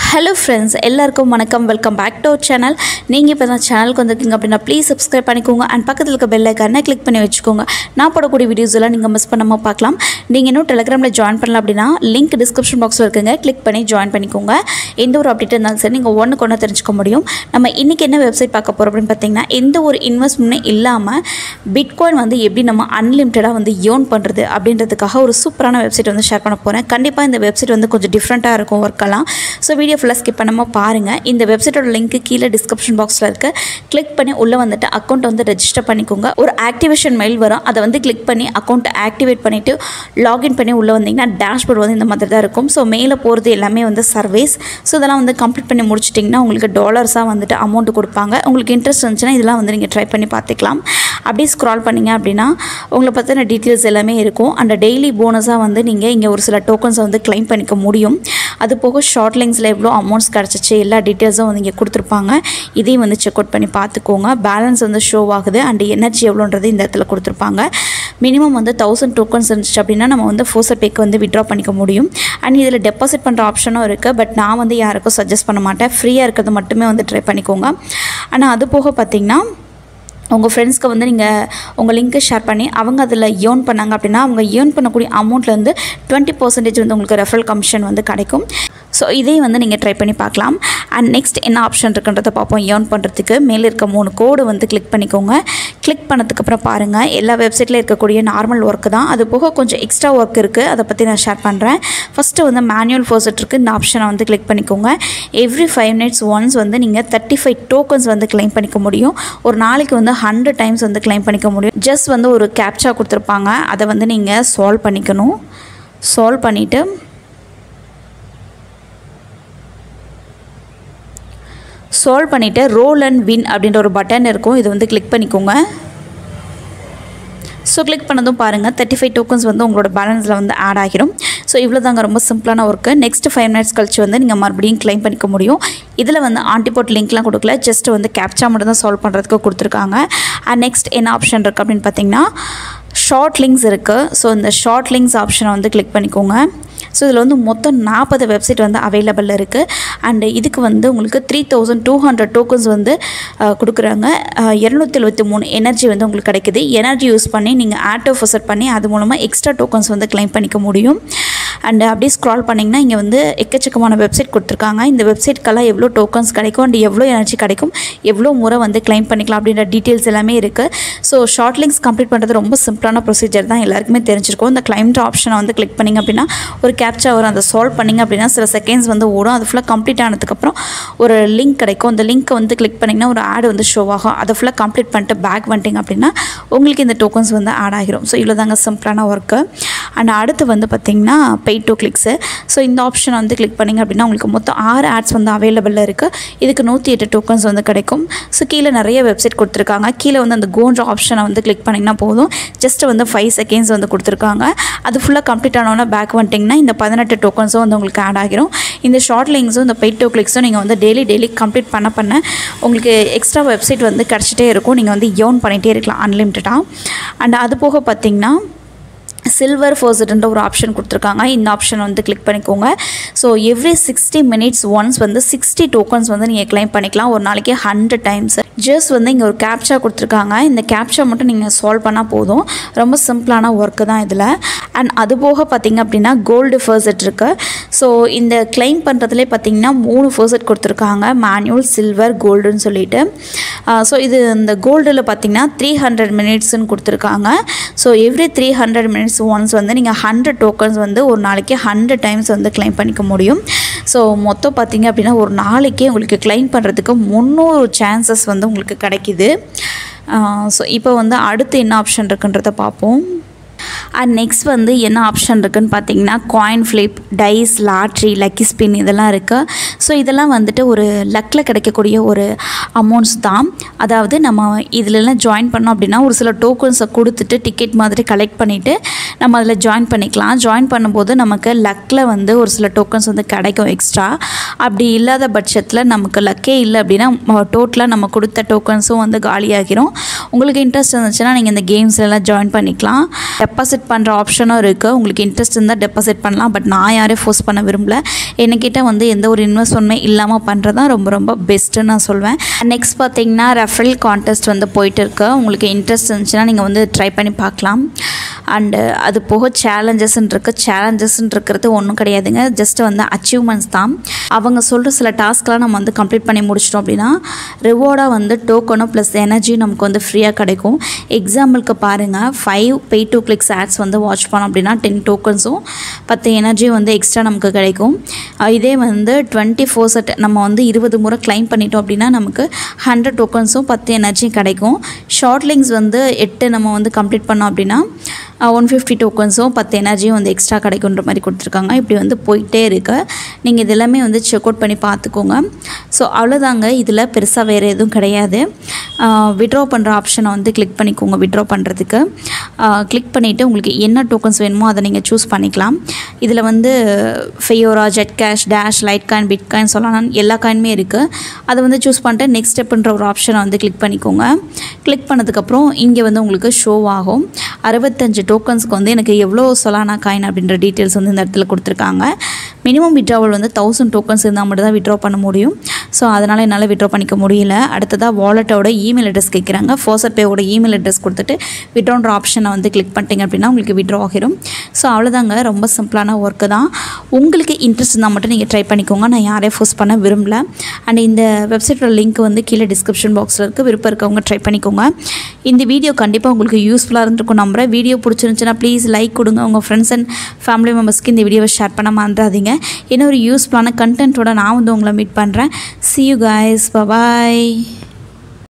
hello friends எல்லாருக்கும் வணக்கம் welcome back to our channel நீங்கள் இப்போ தான் சேனலுக்கு வந்திருக்கீங்க அப்படின்னா ப்ளீஸ் சப்ஸ்கிரைப் பண்ணிக்கோங்க அண்ட் பக்கத்தில் இருக்க பெல் ஐக்கானை கிளிக் பண்ணி வச்சுக்கோங்க நான் போடக்கூடிய வீடியோஸ் எல்லாம் நீங்கள் மிஸ் பண்ணாமல் பார்க்கலாம் நீங்கள் இன்னும் டெலிகிராமில் ஜாயின் பண்ணல அப்படின்னா லிங்க் டிஸ்கிரிப்ஷன் பாக்ஸில் இருக்குங்க கிளிக் பண்ணி ஜாயின் பண்ணிக்கோங்க எந்த ஒரு அப்டேட் இருந்தாலும் சரி நீங்கள் ஒன்றுக்கு ஒன்று தெரிஞ்சுக்க முடியும் நம்ம இன்றைக்கி என்ன வெப்சைட் பார்க்க போகிறோம் அப்படின்னு பார்த்தீங்கன்னா எந்த ஒரு இன்வெஸ்ட்மெண்ட்டும் இல்லாமல் பிட்காயின் வந்து எப்படி நம்ம அன்லிமிட்டடாக வந்து ஏர்ன் பண்ணுறது அப்படின்றதுக்காக ஒரு சூப்பரான வெப்சைட் வந்து ஷேர் பண்ண போகிறேன் கண்டிப்பாக இந்த வெப்சைட் வந்து கொஞ்சம் டிஃப்ரெண்ட்டாக இருக்கும் ஒர்க்கெல்லாம் ஸோ வீடியோ ஃபுல்லாக ஸ்கிப் பண்ணாமல் பாருங்கள் இந்த வெப்சைட்டோட லிங்க்கு கீழே டிஸ்கிரிப்ஷன் பாக்ஸில் இருக்குது கிளிக் பண்ணி உள்ளே வந்துட்டு அக்கௌண்ட் வந்து ரெஜிஸ்டர் பண்ணிக்கோங்க ஒரு ஆக்டிவேஷன் மெயில் வரும் அதை வந்து கிளிக் பண்ணி அக்கௌண்ட்டை ஆக்டிவேட் பண்ணிவிட்டு லாகின் பண்ணி உள்ளே வந்தீங்கன்னா டேஷ்போர்ட் வந்து இந்த மாதிரி தான் இருக்கும் ஸோ மேலே போகிறது எல்லாமே வந்து சர்வீஸ் ஸோ இதெல்லாம் வந்து கம்ப்ளீட் பண்ணி முடிச்சிட்டிங்கன்னா உங்களுக்கு டாலர்ஸாக வந்துட்டு அமௌண்ட் கொடுப்பாங்க உங்களுக்கு இன்ட்ரெஸ்ட் இருந்துச்சுன்னா இதெல்லாம் வந்து நீங்கள் ட்ரை பண்ணி பார்த்துக்கலாம் அப்படியே ஸ்க்ரால் பண்ணிங்க அப்படின்னா உங்களை பற்றின டீட்டெயில்ஸ் எல்லாமே இருக்கும் அந்த டெய்லி போனஸாக வந்து நீங்கள் இங்கே ஒரு சில டோக்கன்ஸை வந்து கிளைம் பண்ணிக்க முடியும் அது போக ஷார்ட் லிங்க்ஸில் எவ்வளோ அமௌண்ட்ஸ் கிடச்சிச்சு எல்லா டீட்டெயில்ஸும் வந்து இங்கே கொடுத்துருப்பாங்க இதையும் வந்து செக் அவுட் பண்ணி பார்த்துக்கோங்க பேலன்ஸ் வந்து ஷோ ஆகுது அண்ட் எனர்ஜி எவ்வளோன்றது இந்த இடத்துல கொடுத்துருப்பாங்க மினிமம் வந்து தௌசண்ட் டோக்கன்ஸ் இருந்துச்சு அப்படின்னா நம்ம வந்து ஃபோர்ஸர் பேக்கு வந்து விட்ரா பண்ணிக்க முடியும் அண்ட் இதில் டெபாசிட் பண்ணுற ஆப்ஷனும் இருக்குது பட் நான் வந்து யாருக்கும் சஜஸ்ட் பண்ண மாட்டேன் ஃப்ரீயாக இருக்கிறது மட்டுமே வந்து ட்ரை பண்ணிக்கோங்க ஆனால் அது போக பார்த்திங்கன்னா உங்கள் ஃப்ரெண்ட்ஸ்க்கு வந்து நீங்கள் உங்கள் லிங்க்கை ஷேர் பண்ணி அவங்க அதில் ஏர்ன் பண்ணாங்க அப்படின்னா அவங்க ஏர்ன் பண்ணக்கூடிய அமௌண்ட்லேருந்து டுவெண்ட்டி பர்சன்டேஜ் வந்து உங்களுக்கு ரெஃபரல் கமிஷன் வந்து கிடைக்கும் ஸோ இதையும் வந்து நீங்கள் ட்ரை பண்ணி பார்க்கலாம் அண்ட் நெக்ஸ்ட் என்ன ஆப்ஷன் இருக்குன்றதை பார்ப்போம் ஏர்ன் பண்ணுறதுக்கு மேலே இருக்க மூணு கோடு வந்து கிளிக் பண்ணிக்கோங்க கிளிக் பண்ணதுக்கப்புறம் பாருங்கள் எல்லா வெப்சைட்டில் இருக்கக்கூடிய நார்மல் ஒர்க்கு தான் அது போக கொஞ்சம் எக்ஸ்ட்ரா ஒர்க் இருக்குது அதை பற்றி நான் ஷேர் பண்ணுறேன் ஃபஸ்ட்டு வந்து மேனுவல் ஃபோர்ஸட் இருக்குது இந்த ஆப்ஷனை வந்து கிளிக் பண்ணிக்கோங்க எவ்ரி ஃபைவ் மினிட்ஸ் ஒன்ஸ் வந்து நீங்கள் தேர்ட்டி ஃபைவ் டோக்கன்ஸ் வந்து கிளைம் பண்ணிக்க முடியும் ஒரு நாளைக்கு வந்து ஹண்ட்ரட் டைம்ஸ் வந்து கிளைம் பண்ணிக்க முடியும் ஜஸ்ட் வந்து ஒரு கேப்சா கொடுத்துருப்பாங்க அதை வந்து நீங்கள் சால்வ் பண்ணிக்கணும் சால்வ் பண்ணிவிட்டு சால்வ் பண்ணிவிட்டு ரோல் அண்ட் வின் அப்படின்ற ஒரு பட்டன் இருக்கும் இது வந்து கிளிக் பண்ணிக்கோங்க ஸோ கிளிக் பண்ணதும் பாருங்கள் தேர்ட்டி ஃபைவ் டோக்கன்ஸ் வந்து உங்களோட பேலன்ஸில் வந்து ஆட் ஆகிரும் ஸோ இவ்வளோ தாங்க ரொம்ப சிம்பிளான ஒர்க்கு நெக்ஸ்ட் ஃபைவ் மினிட்ஸ் கழிச்சு வந்து நீங்கள் மறுபடியும் கிளைம் பண்ணிக்க முடியும் இதில் வந்து ஆன்டிபோட் லிங்க்லாம் கொடுக்கல ஜஸ்ட் வந்து கேப்சா மட்டும் தான் சால்வ் பண்ணுறதுக்கு கொடுத்துருக்காங்க அண்ட் நெக்ஸ்ட் என்ன ஆப்ஷன் இருக்குது அப்படின்னு பார்த்தீங்கன்னா ஷார்ட் லிங்க்ஸ் இருக்குது ஸோ இந்த ஷார்ட் லிங்க்ஸ் ஆப்ஷனை வந்து கிளிக் பண்ணிக்கோங்க ஸோ இதில் வந்து மொத்தம் நாற்பது வெப்சைட் வந்து அவைலபிள் இருக்குது அண்டு இதுக்கு வந்து உங்களுக்கு three thousand two hundred tokens வந்து கொடுக்குறாங்க இரநூத்தி எழுபத்தி மூணு எனர்ஜி வந்து உங்களுக்கு கிடைக்குது எனர்ஜி யூஸ் பண்ணி நீங்கள் ஆட்டோ ஃபசட் பண்ணி அது மூலமாக எக்ஸ்ட்ரா டோக்கன்ஸ் வந்து கிளைம் பண்ணிக்க முடியும் அண்டு அப்படியே ஸ்க்ரால் பண்ணிங்கன்னா இங்கே வந்து எக்கச்சக்கமான வெப்சைட் கொடுத்துருக்காங்க இந்த வெப்சைட்க்கெல்லாம் எவ்வளோ டோக்கன்ஸ் கிடைக்கும் அண்ட் எவ்வளோ எனர்ஜி கிடைக்கும் எவ்வளோ முறை வந்து கிளைம் பண்ணிக்கலாம் அப்படின்ற டீட்டெயில்ஸ் எல்லாமே இருக்குது ஸோ ஷார்ட் லிங்க்ஸ் கம்ப்ளீட் பண்ணுறது ரொம்ப சிம்பிளான ப்ரொசீஜர் தான் எல்லாருக்குமே தெரிஞ்சிருக்கும் இந்த கிளைம்ட் ஆப்ஷனை வந்து கிளிக் பண்ணிங்க அப்படின்னா ஒரு கேப்சா வரும் அதை சால்வ் பண்ணிங்க அப்படின்னா சில செகண்ட்ஸ் வந்து ஓடும் அது ஃபுல்லாக கம்ப்ளீட் ஆனதுக்கப்புறம் ஒரு லிங்க் கிடைக்கும் அந்த லிங்க்கை வந்து கிளிக் பண்ணிங்கன்னா ஒரு ஆட் வந்து ஷோ ஆகும் அதை ஃபுல்லாக கம்ப்ளீட் பண்ணிட்டு பேக் வந்துட்டிங்க அப்படின்னா உங்களுக்கு இந்த டோக்கன்ஸ் வந்து ஆட் ஆகிரும் ஸோ இவ்வளோ தாங்க சிம்பிளான ஒர்க்கு அண்ட் அடுத்து வந்து பார்த்திங்கன்னா பெய்ட் டூ கிளிக்ஸு ஸோ இந்த ஆப்ஷனை வந்து கிளிக் பண்ணிங்க அப்படின்னா உங்களுக்கு மொத்தம் ஆறு ஆட்ஸ் வந்து அவைலபிளில் இருக்குது இதுக்கு நூற்றி எட்டு டோக்கன்ஸ் வந்து கிடைக்கும் ஸோ கீழே நிறைய வெப்சைட் கொடுத்துருக்காங்க கீழே வந்து அந்த கோன்ற ஆப்ஷனை வந்து கிளிக் பண்ணிங்கன்னா போதும் ஜஸ்ட் வந்து ஃபைவ் செகண்ட்ஸ் வந்து கொடுத்துருக்காங்க அது ஃபுல்லாக கம்ப்ளீட் ஆனோன்னா பேக் வந்துட்டிங்கன்னா இந்த பதினெட்டு டோக்கன்ஸும் வந்து உங்களுக்கு ஆட் ஆகிரும் இந்த ஷார்ட் லிங்க்ஸும் இந்த பெய்ட் டூ கிளிக்ஸும் நீங்கள் வந்து டெய்லி டெய்லி கம்ப்ளீட் பண்ண பண்ண உங்களுக்கு எக்ஸ்ட்ரா வெப்சைட் வந்து கிடச்சிட்டே இருக்கும் நீங்கள் வந்து ஏர்ன் பண்ணிகிட்டே இருக்கலாம் அன்லிமிட்டடாக அண்ட் அது போக பார்த்திங்கன்னா சில்வர் ஃபோர்ஸட்ன்ற ஒரு ஆப்ஷன் கொடுத்துருக்காங்க இந்த ஆப்ஷன் வந்து கிளிக் பண்ணிக்கோங்க so every sixty minutes once வந்து சிக்ஸ்டி டோக்கன்ஸ் வந்து நீங்கள் கிளைம் பண்ணிக்கலாம் ஒரு நாளைக்கு ஹண்ட்ரட் டைம்ஸ் ஜஸ்ட் வந்து இங்கே ஒரு கேப்சா கொடுத்துருக்காங்க இந்த கேப்சா மட்டும் நீங்கள் சால்வ் பண்ணால் போதும் ரொம்ப சிம்பிளான ஒர்க்கு தான் இதில் அண்ட் அது போக பார்த்திங்க அப்படின்னா கோல்டு ஃபர்சட் இருக்குது ஸோ இந்த கிளைம் பண்ணுறதுலே பார்த்திங்கன்னா மூணு ஃபர்சட் கொடுத்துருக்காங்க மேனுவல் சில்வர் கோல்டுன்னு சொல்லிட்டு ஸோ இது இந்த கோல்டில் பார்த்திங்கன்னா த்ரீ ஹண்ட்ரட் மினிட்ஸ்னு கொடுத்துருக்காங்க so every three hundred minutes once வந்து நீங்கள் ஹண்ட்ரட் டோக்கன்ஸ் வந்து ஒரு நாளைக்கு ஹண்ட்ரட் டைம்ஸ் வந்து கிளைம் பண்ணிக்க முடியும் ஸோ மொத்தம் பார்த்திங்க அப்படின்னா ஒரு நாளைக்கே உங்களுக்கு கிளைம் பண்ணுறதுக்கு முந்நூறு சான்சஸ் வந்து உங்களுக்கு கிடைக்கிது ஸோ இப்போ வந்து அடுத்து என்ன ஆப்ஷன் இருக்குன்றதை பார்ப்போம் அண்ட் நெக்ஸ்ட் வந்து என்ன ஆப்ஷன் இருக்குதுன்னு பார்த்தீங்கன்னா coin flip dice lottery lucky spin இதெல்லாம் இருக்குது ஸோ இதெல்லாம் வந்துட்டு ஒரு லக்கில் கிடைக்கக்கூடிய ஒரு அமௌண்ட்ஸ் தான் அதாவது நம்ம இதிலெல்லாம் ஜாயின் பண்ணோம் அப்படின்னா ஒரு சில டோக்கன்ஸை கொடுத்துட்டு டிக்கெட் மாதிரி கலெக்ட் பண்ணிவிட்டு நம்ம அதில் ஜாயின் பண்ணிக்கலாம் ஜாயின் பண்ணும்போது நமக்கு லக்கில் வந்து ஒரு சில டோக்கன்ஸ் வந்து கிடைக்கும் எக்ஸ்ட்ரா அப்படி இல்லாத பட்சத்தில் நமக்கு லக்கே இல்லை அப்படின்னா டோட்டலாக நம்ம கொடுத்த டோக்கன்ஸும் வந்து காலியாகிரும் உங்களுக்கு இன்ட்ரெஸ்ட் இருந்துச்சுன்னா நீங்கள் இந்த கேம்ஸ்லாம் ஜாயின் பண்ணிக்கலாம் டெபாசிட் டெபாசிட் பண்ணுற ஆப்ஷனும் இருக்குது உங்களுக்கு இன்ட்ரெஸ்ட் இருந்தால் டெபாசிட் பண்ணலாம் பட் நான் யாரையும் ஃபோர்ஸ் பண்ண விரும்பல என்கிட்ட வந்து எந்த ஒரு இன்வெஸ்ட்மெண்ட்டுமே இல்லாமல் பண்ணுறது தான் ரொம்ப ரொம்ப பெஸ்ட்டுன்னு நான் சொல்வேன் நெக்ஸ்ட் பார்த்தீங்கன்னா ரெஃபரல் கான்டெஸ்ட் வந்து போயிட்டு இருக்கு உங்களுக்கு இன்ட்ரெஸ்ட் இருந்துச்சுன்னா நீங்கள் வந்து ட்ரை பண்ணி பார்க்கலாம் அண்டு அது போக சேலஞ்சஸ்ன்னு இருக்குது சேலஞ்சஸ்ன்னு இருக்கிறது ஒன்றும் கிடையாதுங்க ஜஸ்ட் வந்து அச்சீவ்மெண்ட்ஸ் தான் அவங்க சொல்கிற சில டாஸ்க்லாம் நம்ம வந்து கம்ப்ளீட் பண்ணி முடிச்சிட்டோம் அப்படின்னா ரிவார்டாக வந்து டோக்கனும் ப்ளஸ் எனர்ஜி நமக்கு வந்து ஃப்ரீயாக கிடைக்கும் எக்ஸாம்பிளுக்கு பாருங்கள் five pay to clicks ads வந்து வாட்ச் பண்ணோம் அப்படின்னா டென் டோக்கன்ஸும் பத்து எனர்ஜியும் வந்து எக்ஸ்ட்ரா நமக்கு கிடைக்கும் அஹ் இதே வந்து டுவெண்ட்டி ஃபோர் செட் நம்ம வந்து இருபது முறை கிளைம் பண்ணிட்டோம் அப்படின்னா நமக்கு ஹண்ட்ரட் டோக்கன்ஸும் பத்து எனர்ஜியும் கிடைக்கும் ஷார்ட் லிங்க்ஸ் வந்து எட்டு நம்ம வந்து கம்ப்ளீட் பண்ணோம் அப்படின்னா ஒன் ஃபிஃப்டி டோக்கன்ஸும் பத்து எனர்ஜியும் வந்து எக்ஸ்ட்ரா கிடைக்குன்ற மாதிரி கொடுத்துருக்காங்க இப்படி வந்து போயிட்டே இருக்கு நீங்கள் இது எல்லாமே வந்து செக் அவுட் பண்ணி பார்த்துக்கோங்க ஸோ அவ்வளோதாங்க இதில் பெருசாக வேறு எதுவும் கிடையாது விட்ரா பண்ணுற ஆப்ஷனை வந்து கிளிக் பண்ணிக்கோங்க விட்ரா பண்ணுறதுக்கு கிளிக் பண்ணிவிட்டு உங்களுக்கு என்ன டோக்கன்ஸ் வேணுமோ அதை நீங்கள் சூஸ் பண்ணிக்கலாம் இதில் வந்து ஃபெயோரா Zcash dash litecoin bitcoin சொல்லலாம் எல்லா காயினுமே இருக்குது அதை வந்து சூஸ் பண்ணிட்டு நெக்ஸ்ட் ஸ்டெப்புன்ற ஒரு ஆப்ஷனை வந்து கிளிக் பண்ணிக்கோங்க கிளிக் பண்ணதுக்கப்புறம் இங்கே வந்து உங்களுக்கு ஷோ ஆகும் அறுபத்தஞ்சு டோக்கன்ஸ்க்கு வந்து எனக்கு எவ்வளோ சொலானா காயின் அப்படின்ற டீட்டெயில்ஸ் வந்து இந்த இடத்துல கொடுத்துருக்காங்க மினிமம் விட்ராவல் வந்து தௌசண்ட் டோக்கன்ஸ் இருந்தால் மட்டும் தான் விட்ரா பண்ண முடியும் ஸோ அதனால் என்னால் விட்ரா பண்ணிக்க முடியல அடுத்ததாக வாலெட்டோட இமெயில் அட்ரஸ் கேட்குறாங்க ஃபோசட் பேவோட இமெயில் அட்ரஸ் கொடுத்துட்டு விட்ரோன்ற ஆப்ஷனை வந்து கிளிக் பண்ணிட்டீங்க அப்படின்னா உங்களுக்கு விட்ரா ஆகிரும் ஸோ அவ்வளோதாங்க ரொம்ப சிம்பிளான ஒர்க்கு தான் உங்களுக்கு இன்ட்ரெஸ்ட் இருந்தால் மட்டும் நீங்கள் ட்ரை பண்ணிக்கோங்க நான் யாரையும் ஃபோர்ஸ் பண்ண விரும்பல அண்ட் இந்த வெப்சைட்டோட லிங்க் வந்து கீழே டிஸ்கிரிப்ஷன் பாக்ஸில் இருக்குது விருப்பம் இருக்கவங்க ட்ரை பண்ணிக்கோங்க இந்த வீடியோ கண்டிப்பாக உங்களுக்கு யூஸ்ஃபுல்லாக இருந்திருக்கும் நம்புறேன் வீடியோ பிடிச்சிருந்துச்சுன்னா ப்ளீஸ் லைக் கொடுங்க உங்கள் ஃப்ரெண்ட்ஸ் அண்ட் ஃபேமிலி மெம்பர்ஸ்க்கு இந்த வீடியோவை ஷேர் பண்ண மறந்துடாதீங்க இன்னும் ஒரு யூஸ்ஃபுல்லான கண்டென்ட்டோட நான் வந்து உங்களை மீட் பண்ணுறேன் see you guys bye bye